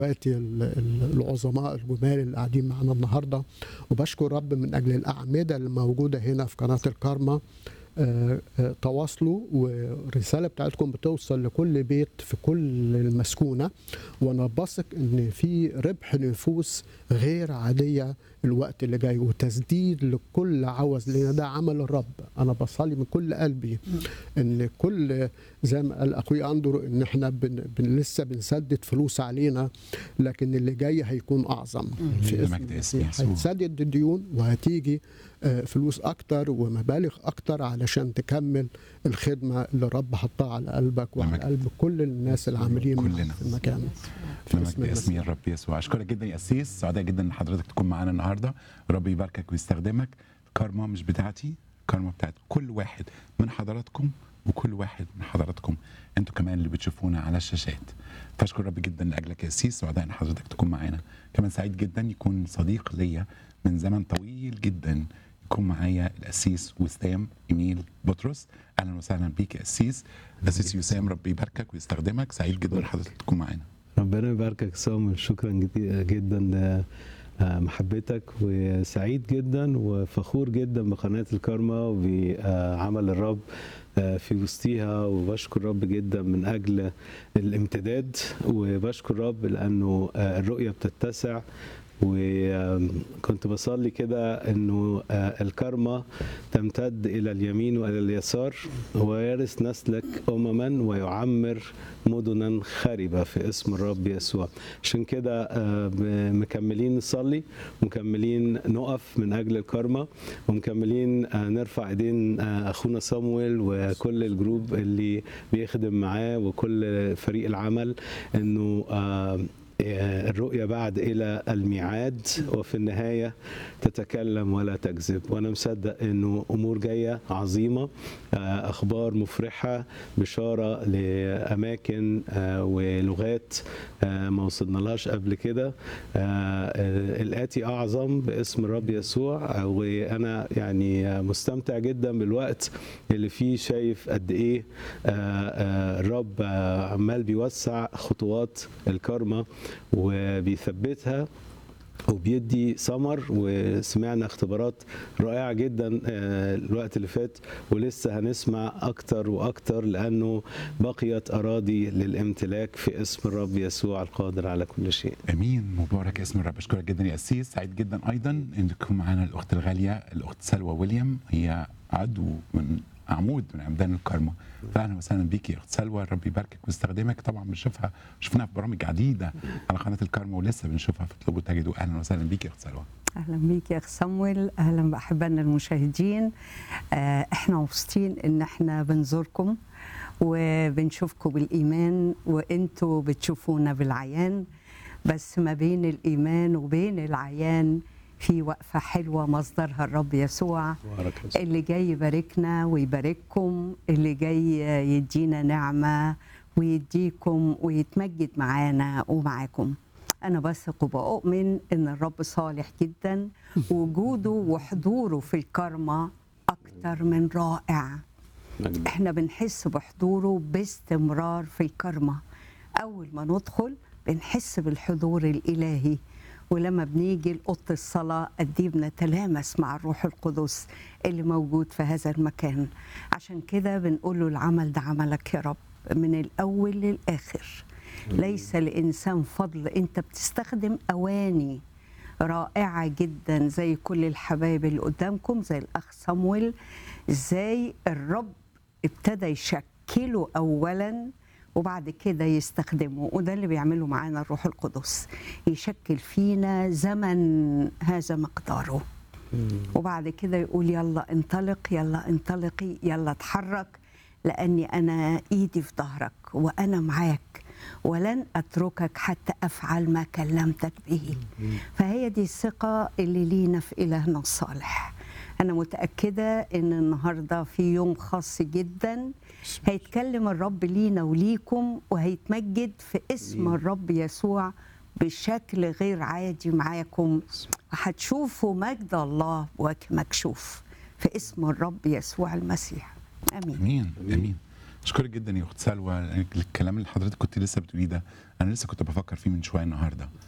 اخواتي ال- ال- العظماء الجمال اللي قاعدين معانا النهارده وبشكر رب من اجل الاعمده اللي موجوده هنا في قناه الكارما آه، آه، تواصلوا والرساله بتاعتكم بتوصل لكل بيت في كل المسكونه وانا بثق ان في ربح نفوس غير عاديه الوقت اللي جاي وتسديد لكل عوز لان ده عمل الرب انا بصلي من كل قلبي ان كل زي ما قال اخوي اندرو ان احنا بن بن لسه بنسدد فلوس علينا لكن اللي جاي هيكون اعظم في اسم مجد اسم المسيح يسوع. هتسدد الديون وهتيجي آه، فلوس اكتر ومبالغ اكتر علشان تكمل الخدمه اللي الرب حطها على قلبك وعلى لمجد. قلب كل الناس اللي عاملين معاك كلنا. في المكان في لمجد اسم اسم المسيح. الرب يسوع اشكرك جدا يا اسيس سعداء جدا ان حضرتك تكون معانا النهارده رب يباركك ويستخدمك كارما مش بتاعتي كارما بتاعت كل واحد من حضراتكم وكل واحد من حضراتكم انتوا كمان اللي بتشوفونا على الشاشات فاشكر رب جدا لاجلك يا اسيس سعداء ان حضرتك تكون معانا كمان سعيد جدا يكون صديق ليا من زمن طويل جدا يكون معايا الاسيس وسام ايميل بطرس اهلا وسهلا بيك يا اسيس اسيس وسام رب يباركك ويستخدمك سعيد جدا ان حضرتك تكون معانا ربنا يباركك سامر شكرا جدي- جدا لمحبتك وسعيد جدا وفخور جدا بقناة الكارما وبعمل الرب آه، في وسطيها وبشكر رب جدا من أجل الامتداد وبشكر رب لأنه آه، الرؤية بتتسع وكنت بصلي كده انه آه، الكرمة تمتد الى اليمين والى اليسار ويرث نسلك امما ويعمر مدنا خربة في اسم الرب يسوع عشان كده آه، ب- مكملين نصلي ومكملين نقف من اجل الكرمة ومكملين آه، نرفع ايدين آه، اخونا صامويل وكل الجروب اللي بيخدم معاه وكل فريق العمل انه آه، الرؤية بعد إلى الميعاد وفي النهاية تتكلم ولا تكذب وأنا مصدق أنه أمور جاية عظيمة آه، أخبار مفرحة بشارة لأماكن آه، ولغات آه، ما وصلنا لهاش قبل كده آه، آه، الآتي أعظم باسم الرب يسوع آه، وأنا يعني آه، مستمتع جدا بالوقت اللي فيه شايف قد إيه آه، آه، الرب آه، عمال بيوسع خطوات الكارما وبيثبتها وبيدي ثمر وسمعنا اختبارات رائعه جدا آه، الوقت اللي فات ولسه هنسمع اكتر واكتر لانه بقيت اراضي للامتلاك في اسم الرب يسوع القادر على كل شيء امين مبارك اسم الرب اشكرك جدا يا اسيس سعيد جدا ايضا ان تكون معانا الاخت الغاليه الاخت سلوى ويليام هي عضو من عمود من عمدان الكرمة فاهلا وسهلا بيك يا اخت سلوى ربي يباركك ويستخدمك طبعا بنشوفها شفناها في برامج عديده على قناه الكرمة ولسه بنشوفها في اطلبوا تجدوا اهلا وسهلا بيك يا اخت سلوى اهلا بيك يا اخ صمويل اهلا باحبائنا المشاهدين آه، احنا مبسوطين ان احنا بنزوركم وبنشوفكم بالايمان وانتوا بتشوفونا بالعيان بس ما بين الايمان وبين العيان في وقفه حلوه مصدرها الرب يسوع بارك الله. اللي جاي يباركنا ويبارككم اللي جاي يدينا نعمة ويديكم ويتمجد معانا ومعاكم أنا بثق وبؤمن إن الرب صالح جدا وجوده وحضوره في الكرمة أكتر من رائع مجد. احنا بنحس بحضوره باستمرار في الكرمة أول ما ندخل بنحس بالحضور الإلهي ولما بنيجي لأوضة الصلاة قد إيه بنتلامس مع الروح القدس اللي موجود في هذا المكان عشان كده بنقول له العمل ده عملك يا رب من الأول للآخر ليس لإنسان فضل أنت بتستخدم أواني رائعة جدا زي كل الحبايب اللي قدامكم زي الأخ صمويل ازاي الرب ابتدى يشكله أولا وبعد كده يستخدمه وده اللي بيعمله معانا الروح القدس يشكل فينا زمن هذا مقداره وبعد كده يقول يلا انطلق يلا انطلقي يلا اتحرك لاني انا ايدي في ظهرك وانا معاك ولن اتركك حتى افعل ما كلمتك به فهي دي الثقه اللي لينا في الهنا الصالح انا متاكده ان النهارده في يوم خاص جدا هيتكلم الرب لينا وليكم وهيتمجد في اسم الرب يسوع بشكل غير عادي معاكم وهتشوفوا مجد الله وجه مكشوف في اسم الرب يسوع المسيح امين امين امين اشكرك جدا يا اخت سلوى الكلام اللي حضرتك كنت لسه بتقوليه ده انا لسه كنت بفكر فيه من شويه النهارده